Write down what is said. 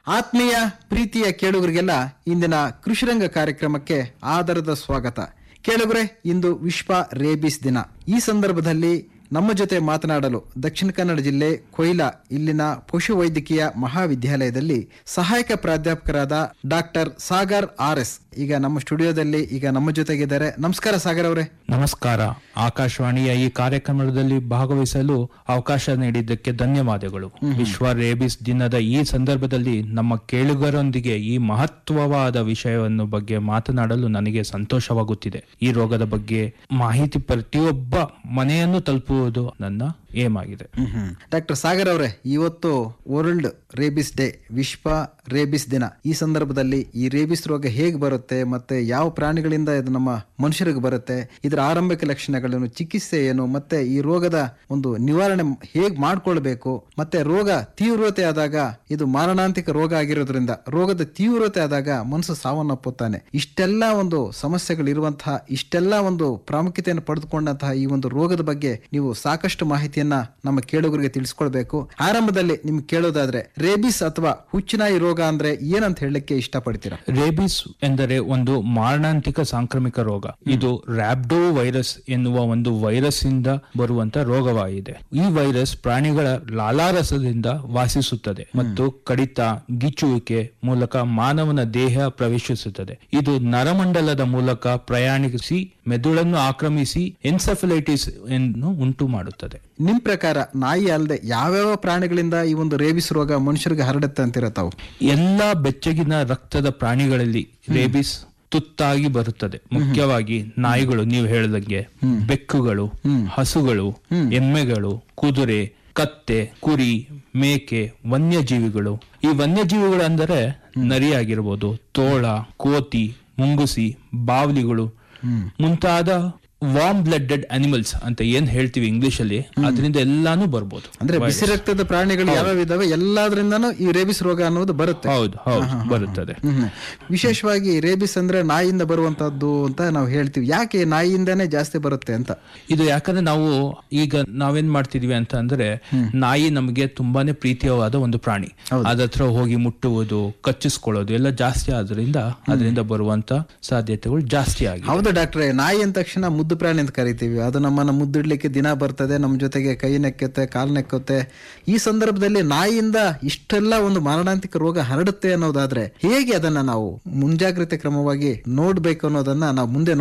ಆತ್ಮೀಯ ಪ್ರೀತಿಯ ಕೇಳುಗರಿಗೆಲ್ಲ ಇಂದಿನ ಕೃಷಿರಂಗ ಕಾರ್ಯಕ್ರಮಕ್ಕೆ ಆಧಾರದ ಸ್ವಾಗತ ಕೇಳುಗರೆ ಇಂದು ವಿಶ್ವ ರೇಬಿಸ್ ದಿನ ಈ ಸಂದರ್ಭದಲ್ಲಿ ನಮ್ಮ ಜೊತೆ ಮಾತನಾಡಲು ದಕ್ಷಿಣ ಕನ್ನಡ ಜಿಲ್ಲೆ ಕೊಯ್ಲಾ ಇಲ್ಲಿನ ಪಶುವೈದ್ಯಕೀಯ ಮಹಾವಿದ್ಯಾಲಯದಲ್ಲಿ ಸಹಾಯಕ ಪ್ರಾಧ್ಯಾಪಕರಾದ ಡಾಕ್ಟರ್ ಸಾಗರ್ ಆರ್ ಎಸ್ ಈಗ ನಮ್ಮ ಸ್ಟುಡಿಯೋದಲ್ಲಿ ಈಗ ನಮ್ಮ ಜೊತೆಗಿದ್ದಾರೆ ನಮಸ್ಕಾರ ಸಾಗರ್ ಅವರೇ ನಮಸ್ಕಾರ ಆಕಾಶವಾಣಿಯ ಈ ಕಾರ್ಯಕ್ರಮದಲ್ಲಿ ಭಾಗವಹಿಸಲು ಅವಕಾಶ ನೀಡಿದ್ದಕ್ಕೆ ಧನ್ಯವಾದಗಳು ವಿಶ್ವ ರೇಬಿಸ್ ದಿನದ ಈ ಸಂದರ್ಭದಲ್ಲಿ ನಮ್ಮ ಕೇಳುಗರೊಂದಿಗೆ ಈ ಮಹತ್ವವಾದ ವಿಷಯವನ್ನು ಬಗ್ಗೆ ಮಾತನಾಡಲು ನನಗೆ ಸಂತೋಷವಾಗುತ್ತಿದೆ ಈ ರೋಗದ ಬಗ್ಗೆ ಮಾಹಿತಿ ಪ್ರತಿಯೊಬ್ಬ ಮನೆಯನ್ನು ತಲುಪುವುದು ನನ್ನ ಏಮ್ ಆಗಿದೆ ಡಾಕ್ಟರ್ ಸಾಗರ್ ಅವರೇ ಇವತ್ತು ವರ್ಲ್ಡ್ ರೇಬಿಸ್ ಡೇ ವಿಶ್ವ ರೇಬಿಸ್ ದಿನ ಈ ಸಂದರ್ಭದಲ್ಲಿ ಈ ರೇಬಿಸ್ ರೋಗ ಹೇಗೆ ಬರುತ್ತೆ ಮತ್ತೆ ಯಾವ ಪ್ರಾಣಿಗಳಿಂದ ಇದು ನಮ್ಮ ಮನುಷ್ಯರಿಗೆ ಬರುತ್ತೆ ಇದರ ಆರಂಭಿಕ ಲಕ್ಷಣಗಳೇನು ಚಿಕಿತ್ಸೆ ಏನು ಮತ್ತೆ ಈ ರೋಗದ ಒಂದು ನಿವಾರಣೆ ಹೇಗೆ ಮಾಡ್ಕೊಳ್ಬೇಕು ಮತ್ತೆ ರೋಗ ತೀವ್ರತೆ ಆದಾಗ ಇದು ಮಾರಣಾಂತಿಕ ರೋಗ ಆಗಿರೋದ್ರಿಂದ ರೋಗದ ತೀವ್ರತೆ ಆದಾಗ ಮನಸ್ಸು ಸಾವನ್ನಪ್ಪುತ್ತಾನೆ ಇಷ್ಟೆಲ್ಲ ಒಂದು ಸಮಸ್ಯೆಗಳಿರುವಂತಹ ಇಷ್ಟೆಲ್ಲ ಒಂದು ಪ್ರಾಮುಖ್ಯತೆಯನ್ನು ಪಡೆದುಕೊಂಡಂತಹ ಈ ಒಂದು ರೋಗದ ಬಗ್ಗೆ ನೀವು ಸಾಕಷ್ಟು ಮಾಹಿತಿಯನ್ನ ನಮ್ಮ ಕೇಳುಗರಿಗೆ ತಿಳಿಸ್ಕೊಳ್ಬೇಕು ಆರಂಭದಲ್ಲಿ ನಿಮ್ಗೆ ಕೇಳೋದಾದ್ರೆ ರೇಬಿಸ್ ಅಥವಾ ಹುಚ್ಚುನಾಯಿ ರೋಗ ಅಂದ್ರೆ ಏನಂತ ಹೇಳಲಿಕ್ಕೆ ಇಷ್ಟಪಡ್ತೀರಾ ರೇಬಿಸ್ ಎಂದರೆ ಒಂದು ಮಾರಣಾಂತಿಕ ಸಾಂಕ್ರಾಮಿಕ ರೋಗ ಇದು ರ್ಯಾಬ್ಡೋ ವೈರಸ್ ಎನ್ನುವ ಒಂದು ವೈರಸ್ ಇಂದ ಬರುವಂತ ರೋಗವಾಗಿದೆ ಈ ವೈರಸ್ ಪ್ರಾಣಿಗಳ ಲಾಲಾರಸದಿಂದ ವಾಸಿಸುತ್ತದೆ ಮತ್ತು ಕಡಿತ ಗಿಚ್ಚುವಿಕೆ ಮೂಲಕ ಮಾನವನ ದೇಹ ಪ್ರವೇಶಿಸುತ್ತದೆ ಇದು ನರಮಂಡಲದ ಮೂಲಕ ಪ್ರಯಾಣಿಸಿ ಮೆದುಳನ್ನು ಆಕ್ರಮಿಸಿ ಎನ್ಸೆಫಲೈಟಿಸ್ ಅನ್ನು ಉಂಟು ಮಾಡುತ್ತದೆ ನಿಮ್ ಪ್ರಕಾರ ನಾಯಿ ಅಲ್ಲದೆ ಯಾವ್ಯಾವ ಪ್ರಾಣಿಗಳಿಂದ ಈ ಒಂದು ರೇಬಿಸ್ ರೋಗ ಮನುಷ್ಯರಿಗೆ ಹರಡುತ್ತೆ ಅಂತೀರ ತಾವು ಎಲ್ಲಾ ಬೆಚ್ಚಗಿನ ರಕ್ತದ ಪ್ರಾಣಿಗಳಲ್ಲಿ ರೇಬಿಸ್ ತುತ್ತಾಗಿ ಬರುತ್ತದೆ ಮುಖ್ಯವಾಗಿ ನಾಯಿಗಳು ನೀವು ಹೇಳಿದಂಗೆ ಬೆಕ್ಕುಗಳು ಹಸುಗಳು ಎಮ್ಮೆಗಳು ಕುದುರೆ ಕತ್ತೆ ಕುರಿ ಮೇಕೆ ವನ್ಯಜೀವಿಗಳು ಈ ವನ್ಯಜೀವಿಗಳು ಅಂದರೆ ನರಿ ಆಗಿರ್ಬೋದು ತೋಳ ಕೋತಿ ಮುಂಗುಸಿ ಬಾವಲಿಗಳು ಮುಂತಾದ ವಾರ್ಮ್ ಬ್ಲಡೆಡ್ ಅನಿಮಲ್ಸ್ ಅಂತ ಏನ್ ಹೇಳ್ತೀವಿ ಇಂಗ್ಲಿಷ್ ಅಲ್ಲಿ ಅದರಿಂದ ಎಲ್ಲಾನು ಬರ್ಬೋದು ಅಂದ್ರೆ ಬಿಸಿ ರಕ್ತದ ಪ್ರಾಣಿಗಳು ಯಾವ್ಯಾವ ಇದಾವೆ ಎಲ್ಲಾದ್ರಿಂದನೂ ಈ ರೇಬಿಸ್ ರೋಗ ಅನ್ನೋದು ಬರುತ್ತೆ ಹೌದು ಹೌದು ಬರುತ್ತದೆ ಹ್ಮ್. ವಿಶೇಷವಾಗಿ ರೇಬಿಸ್ ಅಂದ್ರೆ ನಾಯಿಯಿಂದ ಬರುವಂತದ್ದು ಅಂತ ನಾವು ಹೇಳ್ತೀವಿ ಯಾಕೆ ನಾಯಿಯಿಂದಾನೇ ಜಾಸ್ತಿ ಬರುತ್ತೆ ಅಂತ ಇದು ಯಾಕಂದ್ರೆ ನಾವು ಈಗ ನಾವೇನ್ ಮಾಡ್ತಿದೀವಿ ಅಂತ ಅಂದ್ರೆ ನಾಯಿ ನಮಗೆ ತುಂಬಾನೇ ಪ್ರೀತಿಯವಾದ ಒಂದು ಪ್ರಾಣಿ ಅದತ್ರ ಹೋಗಿ ಮುಟ್ಟುವುದು ಕಚ್ಚಿಸ್ಕೊಳ್ಳೋದು ಎಲ್ಲ ಜಾಸ್ತಿ ಆದ್ರಿಂದ ಅದರಿಂದ ಬರುವಂತ ಸಾಧ್ಯತೆಗಳು ಜಾಸ್ತಿ ಆಗಿದೆ ಹೌದು ಡಾಕ್ಟ್ರೆ ನಾಯಿ ಅಂದ ತಕ್ಷಣ ಮುದ್ದು ಪ್ರಾಣಿ ಅಂತ ಕರಿತೀವಿ ಅದು ನಮ್ಮನ್ನ ಮುದ್ದಿಡ್ಲಿಕ್ಕೆ ದಿನ ಬರ್ತದೆ ನಮ್ಮ ಜೊತೆಗೆ ಕೈ ನೆಕ್ಕುತ್ತೆ ಕಾಲು ನೆಕ್ಕುತ್ತೆ ಈ ಸಂದರ್ಭದಲ್ಲಿ ನಾಯಿಯಿಂದ ಇಷ್ಟೆಲ್ಲ ಒಂದು ಮಾರಣಾಂತಿಕ ರೋಗ ಹರಡುತ್ತೆ ಅನ್ನೋದಾದ್ರೆ ಹೇಗೆ ಅದನ್ನ ನಾವು ಮುಂಜಾಗ್ರತೆ ಕ್ರಮವಾಗಿ ನೋಡ್ಬೇಕು ಅನ್ನೋದನ್ನ ನಾವು ಮುಂದೆ